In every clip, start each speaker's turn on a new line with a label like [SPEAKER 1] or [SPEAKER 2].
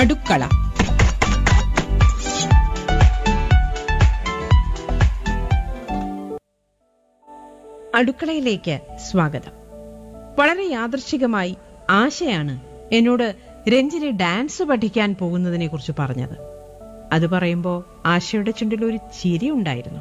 [SPEAKER 1] അടുക്കള അടുക്കളയിലേക്ക് സ്വാഗതം വളരെ യാദൃശികമായി ആശയാണ് എന്നോട് രഞ്ജിനി ഡാൻസ് പഠിക്കാൻ പോകുന്നതിനെ കുറിച്ച് പറഞ്ഞത് അത് പറയുമ്പോൾ ആശയുടെ ചുണ്ടിൽ ഒരു ചിരി ഉണ്ടായിരുന്നു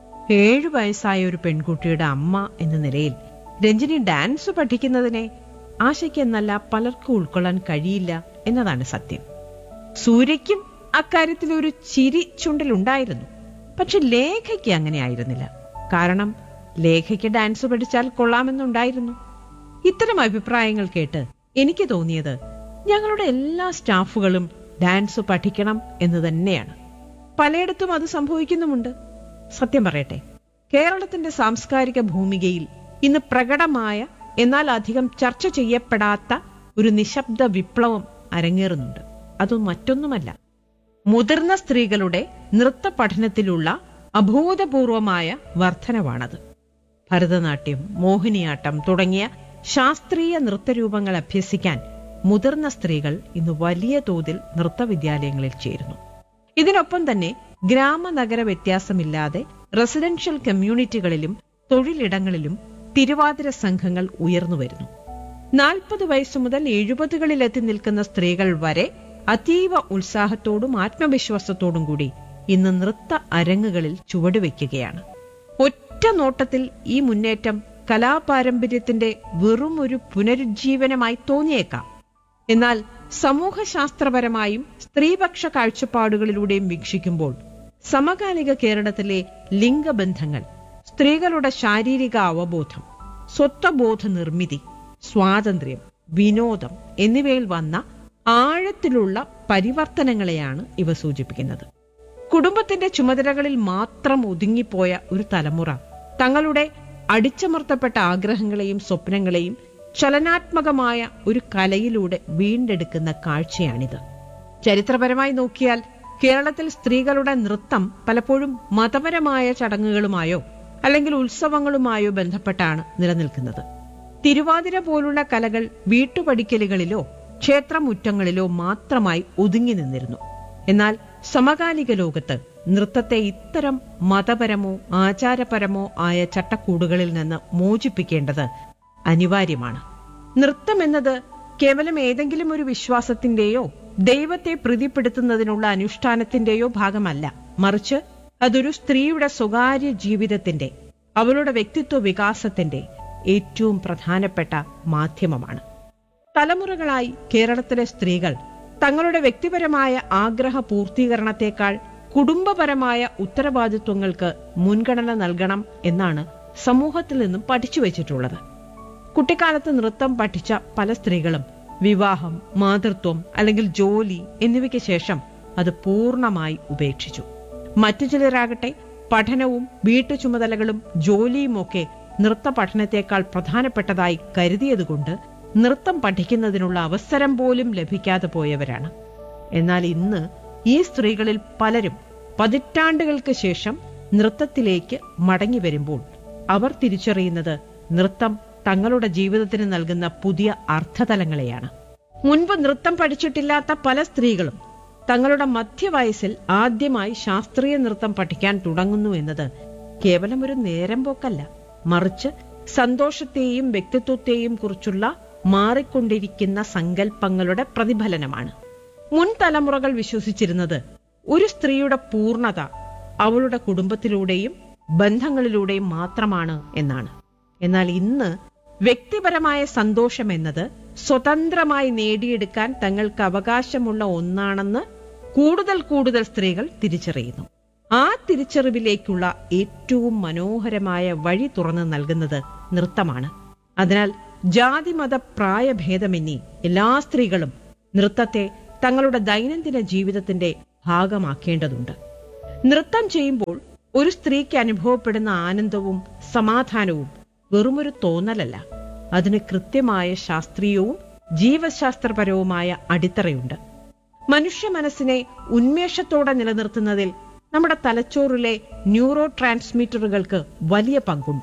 [SPEAKER 1] ഏഴു വയസ്സായ ഒരു പെൺകുട്ടിയുടെ അമ്മ എന്ന നിലയിൽ രഞ്ജിനി ഡാൻസ് പഠിക്കുന്നതിനെ ആശയ്ക്ക് എന്നല്ല പലർക്കും ഉൾക്കൊള്ളാൻ കഴിയില്ല എന്നതാണ് സത്യം സൂര്യയ്ക്കും അക്കാര്യത്തിൽ ഒരു ചിരി ചുണ്ടിലുണ്ടായിരുന്നു പക്ഷെ ലേഖയ്ക്ക് അങ്ങനെ ആയിരുന്നില്ല കാരണം ലേഖയ്ക്ക് ഡാൻസ് പഠിച്ചാൽ കൊള്ളാമെന്നുണ്ടായിരുന്നു ഇത്തരം അഭിപ്രായങ്ങൾ കേട്ട് എനിക്ക് തോന്നിയത് ഞങ്ങളുടെ എല്ലാ സ്റ്റാഫുകളും ഡാൻസ് പഠിക്കണം എന്ന് തന്നെയാണ് പലയിടത്തും അത് സംഭവിക്കുന്നുമുണ്ട് സത്യം പറയട്ടെ കേരളത്തിന്റെ സാംസ്കാരിക ഭൂമികയിൽ ഇന്ന് പ്രകടമായ എന്നാൽ അധികം ചർച്ച ചെയ്യപ്പെടാത്ത ഒരു നിശബ്ദ വിപ്ലവം അരങ്ങേറുന്നുണ്ട് അത് മറ്റൊന്നുമല്ല മുതിർന്ന സ്ത്രീകളുടെ നൃത്ത പഠനത്തിലുള്ള അഭൂതപൂർവമായ വർധനവാണത് ഭരതനാട്യം മോഹിനിയാട്ടം തുടങ്ങിയ ശാസ്ത്രീയ നൃത്തരൂപങ്ങൾ അഭ്യസിക്കാൻ മുതിർന്ന സ്ത്രീകൾ ഇന്ന് വലിയ തോതിൽ നൃത്തവിദ്യാലയങ്ങളിൽ ചേരുന്നു ഇതിനൊപ്പം തന്നെ ഗ്രാമനഗര വ്യത്യാസമില്ലാതെ റെസിഡൻഷ്യൽ കമ്മ്യൂണിറ്റികളിലും തൊഴിലിടങ്ങളിലും തിരുവാതിര സംഘങ്ങൾ ഉയർന്നു വരുന്നു നാൽപ്പത് വയസ്സു മുതൽ എഴുപതുകളിൽ എത്തി നിൽക്കുന്ന സ്ത്രീകൾ വരെ അതീവ ഉത്സാഹത്തോടും ആത്മവിശ്വാസത്തോടും കൂടി ഇന്ന് നൃത്ത അരങ്ങുകളിൽ ചുവടുവെക്കുകയാണ് ഒറ്റ നോട്ടത്തിൽ ഈ മുന്നേറ്റം കലാപാരമ്പര്യത്തിന്റെ വെറും ഒരു പുനരുജ്ജീവനമായി തോന്നിയേക്കാം എന്നാൽ സമൂഹശാസ്ത്രപരമായും സ്ത്രീപക്ഷ കാഴ്ചപ്പാടുകളിലൂടെയും വീക്ഷിക്കുമ്പോൾ സമകാലിക കേരളത്തിലെ ലിംഗബന്ധങ്ങൾ സ്ത്രീകളുടെ ശാരീരിക അവബോധം സ്വത്വബോധ നിർമ്മിതി സ്വാതന്ത്ര്യം വിനോദം എന്നിവയിൽ വന്ന ആഴത്തിലുള്ള പരിവർത്തനങ്ങളെയാണ് ഇവ സൂചിപ്പിക്കുന്നത് കുടുംബത്തിന്റെ ചുമതലകളിൽ മാത്രം ഒതുങ്ങിപ്പോയ ഒരു തലമുറ തങ്ങളുടെ അടിച്ചമർത്തപ്പെട്ട ആഗ്രഹങ്ങളെയും സ്വപ്നങ്ങളെയും ചലനാത്മകമായ ഒരു കലയിലൂടെ വീണ്ടെടുക്കുന്ന കാഴ്ചയാണിത് ചരിത്രപരമായി നോക്കിയാൽ കേരളത്തിൽ സ്ത്രീകളുടെ നൃത്തം പലപ്പോഴും മതപരമായ ചടങ്ങുകളുമായോ അല്ലെങ്കിൽ ഉത്സവങ്ങളുമായോ ബന്ധപ്പെട്ടാണ് നിലനിൽക്കുന്നത് തിരുവാതിര പോലുള്ള കലകൾ വീട്ടുപടിക്കലുകളിലോ ക്ഷേത്രമുറ്റങ്ങളിലോ മാത്രമായി ഒതുങ്ങി നിന്നിരുന്നു എന്നാൽ സമകാലിക ലോകത്ത് നൃത്തത്തെ ഇത്തരം മതപരമോ ആചാരപരമോ ആയ ചട്ടക്കൂടുകളിൽ നിന്ന് മോചിപ്പിക്കേണ്ടത് അനിവാര്യമാണ് നൃത്തം എന്നത് കേവലം ഏതെങ്കിലും ഒരു വിശ്വാസത്തിന്റെയോ ദൈവത്തെ പ്രീതിപ്പെടുത്തുന്നതിനുള്ള അനുഷ്ഠാനത്തിന്റെയോ ഭാഗമല്ല മറിച്ച് അതൊരു സ്ത്രീയുടെ സ്വകാര്യ ജീവിതത്തിന്റെ അവളുടെ വ്യക്തിത്വ വികാസത്തിന്റെ ഏറ്റവും പ്രധാനപ്പെട്ട മാധ്യമമാണ് തലമുറകളായി കേരളത്തിലെ സ്ത്രീകൾ തങ്ങളുടെ വ്യക്തിപരമായ ആഗ്രഹ പൂർത്തീകരണത്തെക്കാൾ കുടുംബപരമായ ഉത്തരവാദിത്വങ്ങൾക്ക് മുൻഗണന നൽകണം എന്നാണ് സമൂഹത്തിൽ നിന്നും പഠിച്ചു വച്ചിട്ടുള്ളത് കുട്ടിക്കാലത്ത് നൃത്തം പഠിച്ച പല സ്ത്രീകളും വിവാഹം മാതൃത്വം അല്ലെങ്കിൽ ജോലി എന്നിവയ്ക്ക് ശേഷം അത് പൂർണ്ണമായി ഉപേക്ഷിച്ചു മറ്റു ചിലരാകട്ടെ പഠനവും വീട്ടു ചുമതലകളും ജോലിയുമൊക്കെ നൃത്ത പഠനത്തെക്കാൾ പ്രധാനപ്പെട്ടതായി കരുതിയതുകൊണ്ട് നൃത്തം പഠിക്കുന്നതിനുള്ള അവസരം പോലും ലഭിക്കാതെ പോയവരാണ് എന്നാൽ ഇന്ന് ഈ സ്ത്രീകളിൽ പലരും പതിറ്റാണ്ടുകൾക്ക് ശേഷം നൃത്തത്തിലേക്ക് മടങ്ങി വരുമ്പോൾ അവർ തിരിച്ചറിയുന്നത് നൃത്തം തങ്ങളുടെ ജീവിതത്തിന് നൽകുന്ന പുതിയ അർത്ഥതലങ്ങളെയാണ് മുൻപ് നൃത്തം പഠിച്ചിട്ടില്ലാത്ത പല സ്ത്രീകളും തങ്ങളുടെ മധ്യവയസ്സിൽ ആദ്യമായി ശാസ്ത്രീയ നൃത്തം പഠിക്കാൻ തുടങ്ങുന്നു എന്നത് കേവലം ഒരു നേരം പോക്കല്ല മറിച്ച് സന്തോഷത്തെയും വ്യക്തിത്വത്തെയും കുറിച്ചുള്ള മാറിക്കൊണ്ടിരിക്കുന്ന സങ്കല്പങ്ങളുടെ പ്രതിഫലനമാണ് മുൻ തലമുറകൾ വിശ്വസിച്ചിരുന്നത് ഒരു സ്ത്രീയുടെ പൂർണ്ണത അവളുടെ കുടുംബത്തിലൂടെയും ബന്ധങ്ങളിലൂടെയും മാത്രമാണ് എന്നാണ് എന്നാൽ ഇന്ന് വ്യക്തിപരമായ സന്തോഷം എന്നത് സ്വതന്ത്രമായി നേടിയെടുക്കാൻ തങ്ങൾക്ക് അവകാശമുള്ള ഒന്നാണെന്ന് കൂടുതൽ കൂടുതൽ സ്ത്രീകൾ തിരിച്ചറിയുന്നു ആ തിരിച്ചറിവിലേക്കുള്ള ഏറ്റവും മനോഹരമായ വഴി തുറന്നു നൽകുന്നത് നൃത്തമാണ് അതിനാൽ ജാതിമത പ്രായഭേദമന്യേ എല്ലാ സ്ത്രീകളും നൃത്തത്തെ തങ്ങളുടെ ദൈനംദിന ജീവിതത്തിന്റെ ഭാഗമാക്കേണ്ടതുണ്ട് നൃത്തം ചെയ്യുമ്പോൾ ഒരു സ്ത്രീക്ക് അനുഭവപ്പെടുന്ന ആനന്ദവും സമാധാനവും വെറുമൊരു തോന്നലല്ല അതിന് കൃത്യമായ ശാസ്ത്രീയവും ജീവശാസ്ത്രപരവുമായ അടിത്തറയുണ്ട് മനുഷ്യ മനസ്സിനെ ഉന്മേഷത്തോടെ നിലനിർത്തുന്നതിൽ നമ്മുടെ തലച്ചോറിലെ ന്യൂറോ ട്രാൻസ്മിറ്ററുകൾക്ക് വലിയ പങ്കുണ്ട്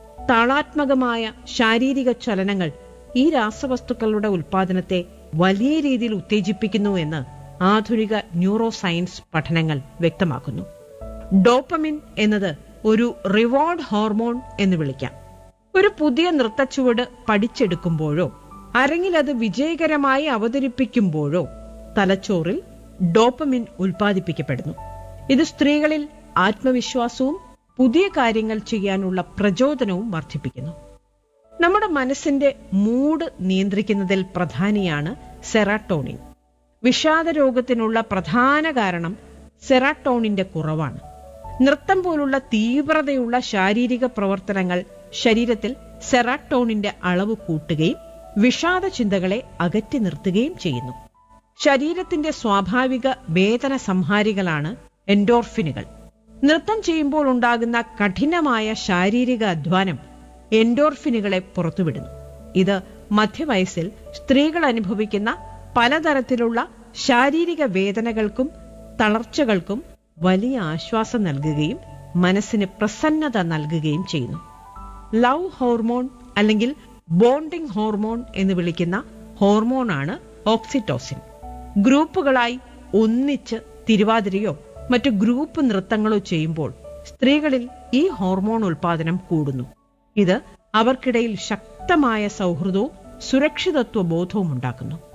[SPEAKER 1] താളാത്മകമായ ശാരീരിക ചലനങ്ങൾ ഈ രാസവസ്തുക്കളുടെ ഉൽപാദനത്തെ വലിയ രീതിയിൽ ഉത്തേജിപ്പിക്കുന്നു എന്ന് ആധുനിക ന്യൂറോ സയൻസ് പഠനങ്ങൾ വ്യക്തമാക്കുന്നു ഡോപ്പമിൻ എന്നത് ഒരു റിവാർഡ് ഹോർമോൺ എന്ന് വിളിക്കാം ഒരു പുതിയ നൃത്തച്ചുവട് പഠിച്ചെടുക്കുമ്പോഴോ അരങ്ങിൽ അത് വിജയകരമായി അവതരിപ്പിക്കുമ്പോഴോ തലച്ചോറിൽ ഡോപ്പമിൻ ഉൽപ്പാദിപ്പിക്കപ്പെടുന്നു ഇത് സ്ത്രീകളിൽ ആത്മവിശ്വാസവും പുതിയ കാര്യങ്ങൾ ചെയ്യാനുള്ള പ്രചോദനവും വർദ്ധിപ്പിക്കുന്നു നമ്മുടെ മനസ്സിന്റെ മൂഡ് നിയന്ത്രിക്കുന്നതിൽ പ്രധാനിയാണ് സെറാട്ടോണിൻ വിഷാദ രോഗത്തിനുള്ള പ്രധാന കാരണം സെറാട്ടോണിന്റെ കുറവാണ് നൃത്തം പോലുള്ള തീവ്രതയുള്ള ശാരീരിക പ്രവർത്തനങ്ങൾ ശരീരത്തിൽ സെറാട്ടോണിന്റെ അളവ് കൂട്ടുകയും വിഷാദ ചിന്തകളെ അകറ്റി നിർത്തുകയും ചെയ്യുന്നു ശരീരത്തിന്റെ സ്വാഭാവിക വേദന സംഹാരികളാണ് എൻഡോർഫിനുകൾ നൃത്തം ചെയ്യുമ്പോൾ ഉണ്ടാകുന്ന കഠിനമായ ശാരീരിക അധ്വാനം എൻഡോർഫിനുകളെ പുറത്തുവിടുന്നു ഇത് മധ്യവയസ്സിൽ സ്ത്രീകൾ അനുഭവിക്കുന്ന പലതരത്തിലുള്ള ശാരീരിക വേദനകൾക്കും തളർച്ചകൾക്കും വലിയ ആശ്വാസം നൽകുകയും മനസ്സിന് പ്രസന്നത നൽകുകയും ചെയ്യുന്നു ലവ് ഹോർമോൺ അല്ലെങ്കിൽ ബോണ്ടിംഗ് ഹോർമോൺ എന്ന് വിളിക്കുന്ന ഹോർമോണാണ് ഓക്സിറ്റോസിൻ ഗ്രൂപ്പുകളായി ഒന്നിച്ച് തിരുവാതിരയോ മറ്റു ഗ്രൂപ്പ് നൃത്തങ്ങളോ ചെയ്യുമ്പോൾ സ്ത്രീകളിൽ ഈ ഹോർമോൺ ഉൽപാദനം കൂടുന്നു ഇത് അവർക്കിടയിൽ ശക്തമായ സൗഹൃദവും സുരക്ഷിതത്വ ബോധവും ഉണ്ടാക്കുന്നു